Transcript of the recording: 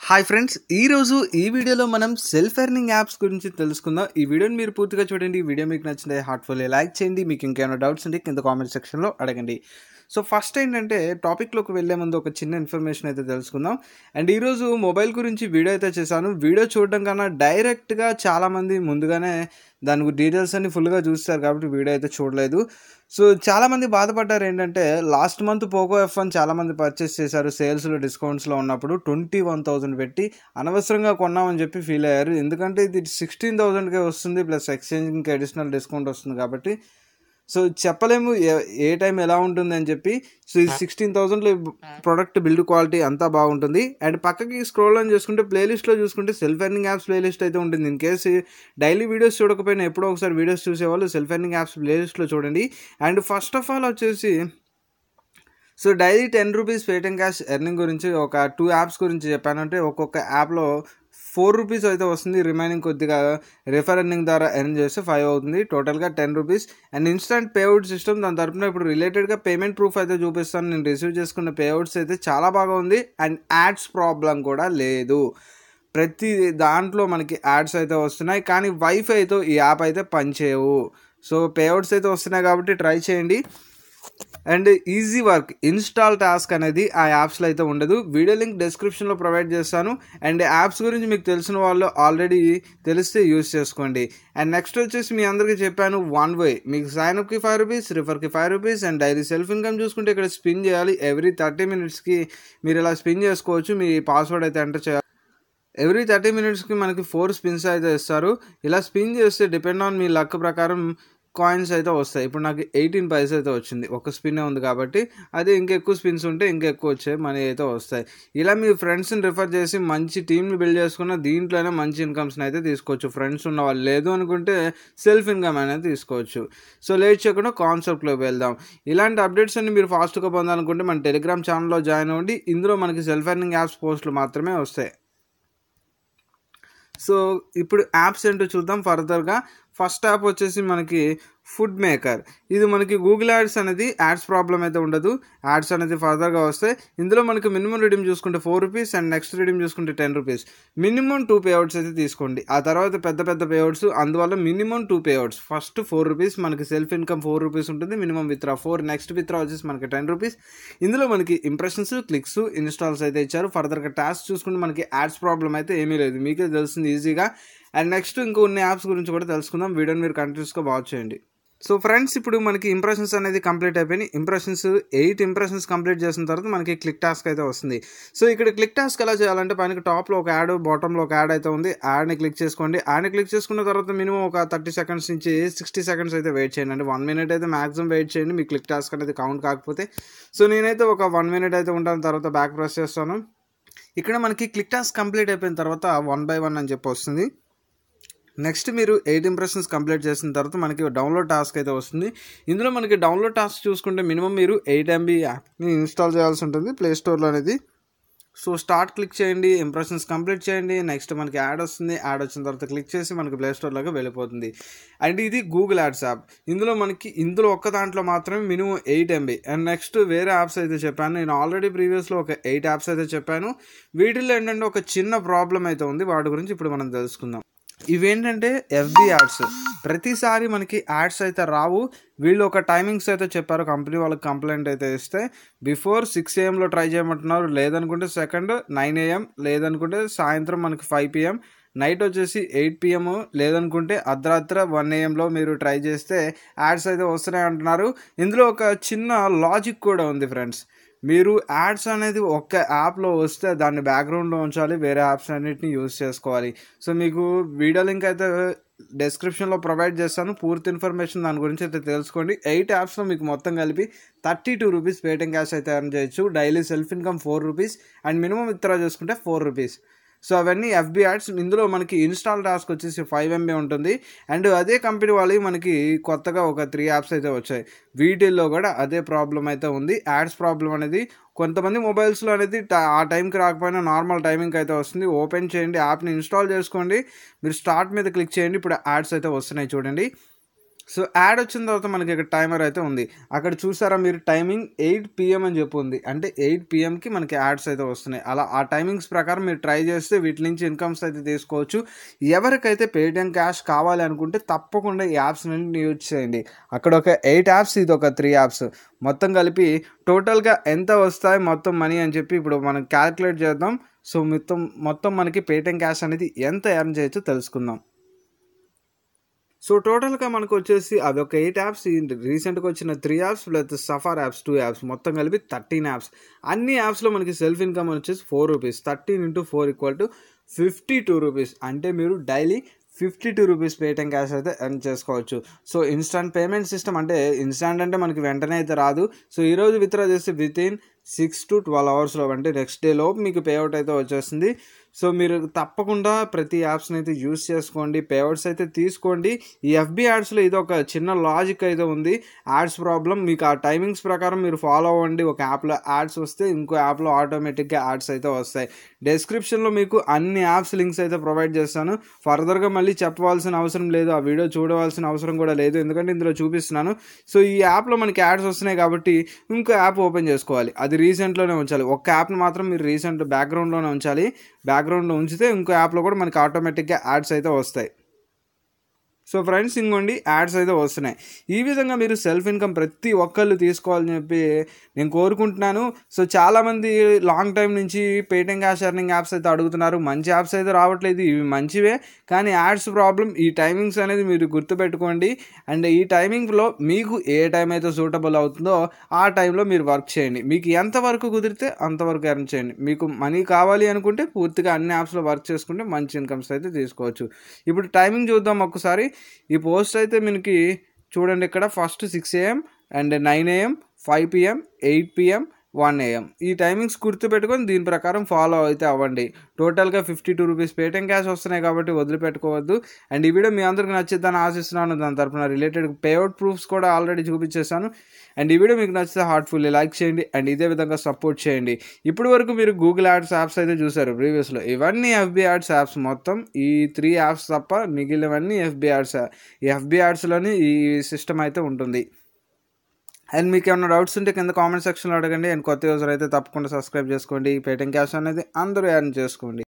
hi friends ఈరోజు ఈ వీడియోలో మనం సెల్ఫ్ ఎర్నింగ్ యాప్స్ గురించి తెలుసుకుందాం ఈ వీడియోని మీరు పూర్తిగా చూడండి ఈ వీడియో మీకు నచ్చితే హార్ట్ఫుల్లీ లైక్ చేయండి మీకు ఇంకేమైనా డౌట్స్ ఉంటే కింద కామెంట్ సెక్షన్లో అడగండి సో ఫస్ట్ ఏంటంటే టాపిక్లోకి వెళ్ళే ముందు ఒక చిన్న ఇన్ఫర్మేషన్ అయితే తెలుసుకుందాం అండ్ ఈరోజు మొబైల్ గురించి వీడియో అయితే చేశాను వీడియో చూడడం కన్నా డైరెక్ట్గా చాలామంది ముందుగానే దాని డీటెయిల్స్ అన్ని ఫుల్గా చూస్తారు కాబట్టి వీడియో అయితే చూడలేదు సో చాలామంది బాధపడ్డారు ఏంటంటే last month Poco F one చాలామంది పర్చేస్ చేశారు సేల్స్లో డిస్కౌంట్స్లో ఉన్నప్పుడు ట్వంటీ వన్ థౌసండ్ పెట్టి అనవసరంగా కొన్నామని చెప్పి ఫీల్ అయ్యారు ఎందుకంటే ఇది సిక్స్టీన్ థౌసండ్కే వస్తుంది ప్లస్ ఎక్స్చేంజింగ్కి అడిషనల్ డిస్కౌంట్ వస్తుంది కాబట్టి సో చెప్పలేము ఏ- ఏ టైం ఎలా ఉంటుంది అని చెప్పి సో ఇది సిక్స్టీన్ థౌసండ్లో ప్రొడక్ట్ బిల్డ్ క్వాలిటీ అంతా బాగుంటుంది అండ్ పక్కకి స్క్రోల్ ఆన్ చేసుకుంటే ప్లేలిస్ట్లో చూసుకుంటే సెల్ఫ్ ఎర్నింగ్ యాప్స్ ప్లేలిస్ట్ అయితే ఉంటుంది ఇన్ కేసు డైలీ వీడియోస్ చూడకపోయినా ఎప్పుడో ఒకసారి వీడియోస్ చూసేవాళ్ళు సెల్ఫ్ ఎర్నింగ్ యాప్స్ ప్లేలిస్ట్లో చూడండి అండ్ ఫస్ట్ ఆఫ్ ఆల్ వచ్చేసి so daily ten rupees Paytm cash earning గురించి ఒక టూ యాప్స్ గురించి చెప్పానంటే ఒక్కొక్క యాప్లో ఫోర్ రూపీస్ అయితే వస్తుంది రిమైనింగ్ కొద్దిగా రిఫర్ ఎర్నింగ్ ద్వారా ఎర్న్ చేస్తే ఫైవ్ అవుతుంది టోటల్గా ten rupees and instant payout system దాని తరపున ఇప్పుడు రిలేటెడ్గా పేమెంట్ ప్రూఫ్ అయితే చూపిస్తాను నేను రిసీవ్ చేసుకున్న పేఅవుట్స్ అయితే చాలా బాగా ఉంది అండ్ యాడ్స్ ప్రాబ్లం కూడా లేదు ప్రతి దాంట్లో మనకి యాడ్స్ అయితే వస్తున్నాయి కానీ వైఫైతో ఈ యాప్ అయితే పనిచేయవు సో పేఅవుట్స్ అయితే వస్తున్నాయి కాబట్టి ట్రై చేయండి and easy work install task అనేది ఆ యాప్స్లో అయితే ఉండదు వీడియో లింక్ డిస్క్రిప్షన్లో ప్రొవైడ్ చేస్తాను అండ్ యాప్స్ గురించి మీకు తెలిసిన వాళ్ళు ఆల్రెడీ తెలిస్తే యూస్ చేసుకోండి అండ్ నెక్స్ట్ వచ్చేసి మీ అందరికీ చెప్పాను వన్ వే మీకు సైన్ అప్కి ఫైవ్ రూపీస్ రిఫర్కి five rupees and daily self income చూసుకుంటే ఇక్కడ స్పిన్ చేయాలి ఎవ్రీ థర్టీ మినిట్స్కి మీరు ఇలా స్పిన్ చేసుకోవచ్చు మీ పాస్వర్డ్ అయితే ఎంటర్ చేయాలి ఎవ్రీ థర్టీ మినిట్స్కి మనకి ఫోర్ స్పిన్స్ అయితే ఇస్తారు ఇలా స్పిన్ చేస్తే డిపెండ్ ఆన్ మీ లక్ ప్రకారం కాయిన్స్ అయితే వస్తాయి ఇప్పుడు నాకు ఎయిటీన్ పైస్ అయితే వచ్చింది ఒక స్పిన్ ఉంది కాబట్టి అదే ఇంకెక్కువ స్పిన్స్ ఉంటే ఇంకెక్కువ వచ్చాయి మనీ అయితే వస్తాయి ఇలా మీ ఫ్రెండ్స్ని రిఫర్ చేసి మంచి టీంని బిల్డ్ చేసుకున్న దీంట్లోనే మంచి ఇన్కమ్స్ని అయితే తీసుకోవచ్చు ఫ్రెండ్స్ ఉన్న వాళ్ళు లేదు అనుకుంటే సెల్ఫ్ ఇన్కమ్ అనేది తీసుకోవచ్చు సో లేట్ చేయకుండా కాన్సెప్ట్లోకి వెళ్దాం ఇలాంటి అప్డేట్స్ అన్ని మీరు ఫాస్ట్గా పొందాలనుకుంటే మన టెలిగ్రామ్ ఛానల్లో జాయిన్ అవ్వండి ఇందులో మనకి సెల్ఫ్ ఎర్నింగ్ యాప్స్ పోస్టులు మాత్రమే వస్తాయి సో ఇప్పుడు యాప్స్ ఏంటో చూద్దాం ఫర్దర్గా ఫస్ట్ యాప్ వచ్చేసి మనకి ఫుడ్ మేకర్ ఇది మనకి గూగుల్ యాడ్స్ అనేది యాడ్స్ ప్రాబ్లం అయితే ఉండదు యాడ్స్ అనేది ఫర్దర్గా వస్తాయి ఇందులో మనకి మినిమం రిడీమ్ చూసుకుంటే four rupees and next redeem చూసుకుంటే ten rupees minimum two payouts అయితే తీసుకోండి ఆ తర్వాత పెద్ద పెద్ద పేఅవుట్స్ అందువల్ల minimum two payouts first four rupees మనకి సెల్ఫ్ ఇన్కమ్ ఫోర్ రూపీస్ ఉంటుంది minimum withdraw four next withdraw వచ్చేసి మనకి టెన్ రూపీస్ ఇందులో మనకి ఇంప్రెషన్స్ క్లిక్స్ ఇన్స్టాల్స్ అయితే ఇచ్చారు ఫర్దర్గా టాస్క్ చూసుకుంటే మనకి యాడ్స్ ప్రాబ్లం అయితే ఏమీ లేదు మీకే తెలుస్తుంది ఈజీగా అండ్ నెక్స్ట్ ఇంకో కొన్ని యాప్స్ గురించి కూడా తెలుసుకుందాం వీడియోని మీరు కంటిన్యూస్గా వాచ్ చేయండి సో ఫ్రెండ్స్ ఇప్పుడు మనకి ఇంప్రెషన్స్ అనేది కంప్లీట్ అయిపోయినాయి ఇంప్రెషన్స్ ఎయిట్ ఇంప్రెషన్స్ కంప్లీట్ చేసిన తర్వాత మనకి క్లిక్ టాస్క్ అయితే వస్తుంది సో ఇక్కడ క్లిక్ టాస్క్ ఎలా చేయాలంటే పైన టాప్లో ఒక యాడ్ బాటంలో ఒక యాడ్ అయితే ఉంది యాడ్ని క్లిక్ చేసుకోండి యాడ్ని క్లిక్ చేసుకున్న తర్వాత మినిమం ఒక థర్టీ సెకండ్స్ నుంచి సిక్స్టీ సెకండ్స్ అయితే వెయిట్ చేయండి అంటే వన్ మినిట్ అయితే మాక్సిమం వెయిట్ చేయండి మీ క్లిక్ టాస్క్ అనేది కౌంట్ కాకపోతే సో నేనైతే ఒక వన్ మినిట్ అయితే ఉంటాను తర్వాత బ్యాక్ ప్రెస్ చేస్తాను ఇక్కడ మనకి క్లిక్ టాస్క్ కంప్లీట్ అయిపోయిన తర్వాత వన్ బై వన్ అని చెప్పి వస్తుంది నెక్స్ట్ మీరు ఎయిట్ ఇంప్రెషన్స్ కంప్లీట్ చేసిన తర్వాత మనకి డౌన్లోడ్ టాస్క్ అయితే వస్తుంది ఇందులో మనకి డౌన్లోడ్ టాస్క్ చూసుకుంటే మినిమం మీరు ఎయిట్ ఎంబీ యాప్ని ఇన్స్టాల్ చేయాల్సి ఉంటుంది ప్లే స్టోర్లో అనేది సో స్టార్ట్ క్లిక్ చేయండి ఇంప్రెషన్స్ కంప్లీట్ చేయండి నెక్స్ట్ మనకి యాడ్ వస్తుంది యాడ్ వచ్చిన తర్వాత క్లిక్ చేసి మనకి ప్లే స్టోర్లోకి వెళ్ళిపోతుంది అండ్ ఇది గూగుల్ యాడ్స్ యాప్ ఇందులో మనకి ఇందులో ఒక్క దాంట్లో మాత్రమే minimum eight MB and next వేరే యాప్స్ అయితే చెప్పాను నేను ఆల్రెడీ ప్రీవియస్లో ఒక ఎయిట్ యాప్స్ అయితే చెప్పాను వీటిల్లో ఏంటంటే ఒక చిన్న ప్రాబ్లం అయితే ఉంది వాటి గురించి ఇప్పుడు మనం తెలుసుకుందాం ఇవేంటంటే ఎఫ్బి యాడ్స్ ప్రతిసారి మనకి యాడ్స్ అయితే రావు వీళ్ళు ఒక టైమింగ్స్ అయితే చెప్పారు కంపెనీ వాళ్ళకి కంప్లైంట్ అయితే ఇస్తే బిఫోర్ సిక్స్ ఏఎంలో ట్రై చేయమంటున్నారు లేదనుకుంటే సెకండ్ నైన్ ఏఎం లేదనుకుంటే సాయంత్రం మనకి ఫైవ్ పిఎం నైట్ వచ్చేసి ఎయిట్ పిఎం లేదనుకుంటే అర్ధరాత్ర వన్ ఏఎంలో మీరు ట్రై చేస్తే యాడ్స్ అయితే వస్తున్నాయి అంటున్నారు ఇందులో ఒక చిన్న లాజిక్ కూడా ఉంది ఫ్రెండ్స్ మీరు యాడ్స్ అనేది ఒక్క యాప్లో వస్తే దాన్ని బ్యాక్గ్రౌండ్లో ఉంచాలి వేరే యాప్స్ అన్నిటిని యూస్ చేసుకోవాలి సో మీకు వీడియో లింక్ అయితే డిస్క్రిప్షన్లో ప్రొవైడ్ చేస్తాను పూర్తి ఇన్ఫర్మేషన్ దాని గురించి అయితే తెలుసుకోండి ఎయిట్ యాప్స్లో మీకు మొత్తం కలిపి thirty two rupees Paytm cash అయితే ఎర్న్ చేయొచ్చు daily self income four rupees and minimum withdraw చేసుకుంటే ఫోర్ రూపీస్ సో అవన్నీ ఎఫ్బి యాడ్స్ ఇందులో మనకి ఇన్స్టాల్ టాస్క్ వచ్చేసి ఫైవ్ ఎంబీ ఉంటుంది అండ్ అదే కంపెనీ వాళ్ళకి మనకి కొత్తగా ఒక త్రీ యాప్స్ అయితే వచ్చాయి వీటిల్లో కూడా అదే ప్రాబ్లం అయితే ఉంది యాడ్స్ ప్రాబ్లం అనేది కొంతమంది మొబైల్స్లో అనేది ట- ఆ టైంకి రాకపోయినా నార్మల్ టైమింగ్కి అయితే వస్తుంది ఓపెన్ చేయండి యాప్ని ఇన్స్టాల్ చేసుకోండి మీరు స్టార్ట్ మీద క్లిక్ చేయండి ఇప్పుడు యాడ్స్ అయితే వస్తున్నాయి చూడండి సో యాడ్ వచ్చిన తర్వాత మనకి ఇక్కడ టైమర్ అయితే ఉంది అక్కడ చూసారా మీరు టైమింగ్ ఎయిట్ పిఎం అని చెప్పి ఉంది అంటే ఎయిట్ పిఎంకి మనకి యాడ్స్ అయితే వస్తున్నాయి అలా ఆ టైమింగ్స్ ప్రకారం మీరు ట్రై చేస్తే వీటి నుంచి ఇన్కమ్స్ అయితే తీసుకోవచ్చు ఎవరికైతే పేటిఎం క్యాష్ కావాలి అనుకుంటే తప్పకుండా ఈ యాప్స్ నుండి యూజ్ చేయండి అక్కడ ఒక ఎయిట్ యాప్స్ ఇది ఒక త్రీ యాప్స్ మొత్తం కలిపి టోటల్గా ఎంత వస్తాయి మొత్తం మనీ అని చెప్పి ఇప్పుడు మనం క్యాలిక్యులేట్ చేద్దాం సో మొత్తం మొత్తం మనకి పేటిఎం క్యాష్ అనేది ఎంత ఎర్న్ చేయొచ్చో తెలుసుకుందాం సో టోటల్గా మనకు వచ్చేసి అవి ఒక ఎయిట్ యాప్స్ రీసెంట్గా వచ్చిన త్రీ యాప్స్ ప్లస్ సఫార్ యాప్స్ టూ యాప్స్ మొత్తం కలిపి థర్టీన్ యాప్స్ అన్ని యాప్స్లో మనకి సెల్ఫ్ ఇన్కమ్ వచ్చేసి four rupees thirteen into four equal to fifty two rupees అంటే మీరు daily fifty two rupees Paytm cash అయితే ఎర్న్ చేసుకోవచ్చు సో ఇన్స్టాంట్ పేమెంట్ సిస్టమ్ అంటే ఇన్స్టాంట్ అంటే మనకి వెంటనే అయితే రాదు సో ఈరోజు విత్డ్రా చేస్తే within six to twelve అవర్స్లో అంటే నెక్స్ట్ డే లోపు మీకు పేఅవుట్ అయితే వచ్చేస్తుంది సో మీరు తప్పకుండా ప్రతి యాప్స్ని అయితే యూస్ చేసుకోండి పేఅవుట్స్ అయితే తీసుకోండి ఈ ఎఫ్బి యాడ్స్లో ఇది ఒక చిన్న లాజిక్ అయితే ఉంది యాడ్స్ ప్రాబ్లం మీకు ఆ టైమింగ్స్ ప్రకారం మీరు ఫాలో అవ్వండి ఒక యాప్లో యాడ్స్ వస్తే ఇంకో యాప్లో ఆటోమేటిక్గా యాడ్స్ అయితే వస్తాయి డెస్క్రిప్షన్లో మీకు అన్ని యాప్స్ లింక్స్ అయితే ప్రొవైడ్ చేస్తాను ఫర్దర్గా మళ్ళీ చెప్పవలసిన అవసరం లేదు ఆ వీడియో చూడవలసిన అవసరం కూడా లేదు ఎందుకంటే ఇందులో చూపిస్తున్నాను సో ఈ యాప్లో మనకి యాడ్స్ వస్తున్నాయి కాబట్టి ఇంకో యాప్ ఓపెన్ చేసుకోవాలి అది రీసెంట్లోనే ఉంచాలి ఒక యాప్ని మాత్రం మీరు రీసెంట్ బ్యాక్గ్రౌండ్లోనే ఉంచాలి బ్యాక్గ్రౌండ్లో ఉంచితే ఇంకో యాప్లో కూడా మనకి ఆటోమేటిక్గా యాడ్స్ అయితే వస్తాయి సో ఫ్రెండ్స్ ఇంకోండి యాడ్స్ అయితే వస్తున్నాయి ఈ విధంగా మీరు సెల్ఫ్ ఇన్కమ్ ప్రతి ఒక్కళ్ళు తీసుకోవాలని చెప్పి నేను కోరుకుంటున్నాను సో చాలామంది లాంగ్ టైం నుంచి పేటిఎం క్యాష్ ఎర్నింగ్ యాప్స్ అయితే అడుగుతున్నారు మంచి యాప్స్ అయితే రావట్లేదు ఇవి మంచివే కానీ యాడ్స్ ప్రాబ్లం ఈ టైమింగ్స్ అనేది మీరు గుర్తుపెట్టుకోండి అండ్ ఈ టైమింగ్లో మీకు ఏ టైం అయితే సూటబుల్ అవుతుందో ఆ టైంలో మీరు వర్క్ చేయండి మీకు ఎంతవరకు కుదిరితే అంతవరకు ఎర్న్ చేయండి మీకు మనీ కావాలి అనుకుంటే పూర్తిగా అన్ని యాప్స్లో వర్క్ చేసుకుంటే మంచి ఇన్కమ్స్ అయితే తీసుకోవచ్చు ఇప్పుడు టైమింగ్ చూద్దాం ఒక్కసారి ఈ పోస్ట్ అయితే మనకి చూడండి ఇక్కడ first six AM and nine AM five PM eight PM one AM ఈ టైమింగ్స్ గుర్తుపెట్టుకొని దీని ప్రకారం ఫాలో అయితే అవ్వండి టోటల్గా fifty two rupees Paytm cash వస్తున్నాయి కాబట్టి వదిలిపెట్టుకోవద్దు అండ్ ఈ వీడియో మీ అందరికి నచ్చిద్దని ఆశిస్తున్నాను దాని తరపున రిలేటెడ్ పేఅవుట్ ప్రూఫ్స్ కూడా ఆల్రెడీ చూపించేశాను అండ్ ఈ వీడియో మీకు నచ్చితే హార్ట్ఫుల్లీ లైక్ చేయండి అండ్ ఇదే విధంగా సపోర్ట్ చేయండి ఇప్పటి వరకు మీరు గూగుల్ యాడ్స్ యాప్స్ అయితే చూసారు ప్రీవియస్లో ఇవన్నీ ఎఫ్బి యాడ్స్ యాప్స్ మొత్తం ఈ త్రీ యాప్స్ తప్ప మిగిలినవన్నీ ఎఫ్బి యాడ్స్ ఈ ఎఫ్బి యాడ్స్లోని ఈ సిస్టమ్ అయితే ఉంటుంది అండ్ మీకు ఏమైనా డౌట్స్ ఉంటే కింద కామెంట్ సెక్షన్లో అడగండి అండ్ కొత్త యూజర్ అయితే తప్పకుండా సబ్స్క్రైబ్ చేసుకోండి పేటిఎం క్యాష్ అనేది అందరూ యాడ్ చేసుకోండి